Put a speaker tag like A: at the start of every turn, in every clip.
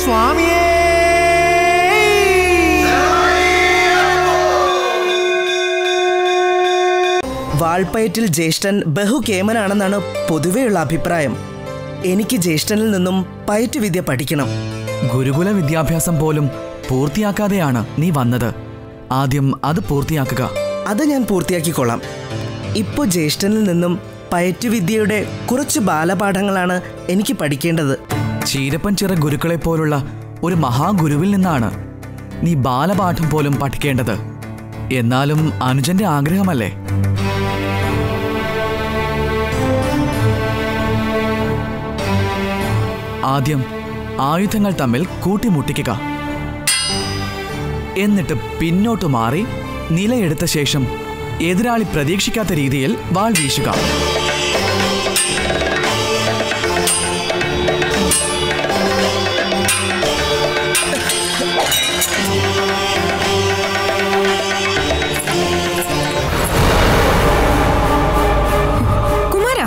A: സ്വാമിയേ
B: വാൾപ്പയറ്റിൽ ജ്യേഷ്ഠൻ ബഹുകേമനാണെന്നാണ് പൊതുവെയുള്ള അഭിപ്രായം എനിക്ക് ജ്യേഷ്ഠനിൽ നിന്നും പയറ്റുവിദ്യ പഠിക്കണം
C: ഗുരുകുല വിദ്യാഭ്യാസം പോലും പൂർത്തിയാക്കാതെയാണ് നീ വന്നത് ആദ്യം അത് പൂർത്തിയാക്കുക
B: അത് ഞാൻ പൂർത്തിയാക്കിക്കൊള്ളാം ഇപ്പോ ജ്യേഷ്ഠനിൽ നിന്നും പയറ്റുവിദ്യയുടെ കുറച്ച് ബാലപാഠങ്ങളാണ് എനിക്ക് പഠിക്കേണ്ടത്
C: ചീരപ്പൻ ചിറ ഗുരുക്കളെ പോലുള്ള ഒരു മഹാഗുരുവിൽ നിന്നാണ് നീ ബാലപാഠം പോലും പഠിക്കേണ്ടത് എന്നാലും അനുജന്റെ ആഗ്രഹമല്ലേ ആദ്യം ആയുധങ്ങൾ തമ്മിൽ കൂട്ടിമുട്ടിക്കുക എന്നിട്ട് പിന്നോട്ട് മാറി നിലയെടുത്ത ശേഷം എതിരാളി പ്രതീക്ഷിക്കാത്ത രീതിയിൽ വാൾ വീശുക
D: കുമാര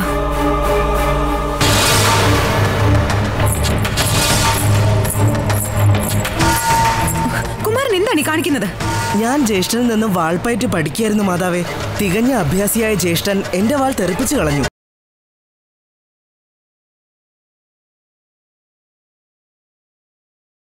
D: കുമാരൻ എന്താണ് ഈ കാണിക്കുന്നത്
B: ഞാൻ ജ്യേഷ്ഠനിൽ നിന്നും വാൾപ്പയറ്റ് പഠിക്കായിരുന്നു മാതാവേ തികഞ്ഞ അഭ്യാസിയായ ജ്യേഷ്ഠൻ എന്റെ വാൾ തെറിപ്പിച്ചു കളഞ്ഞു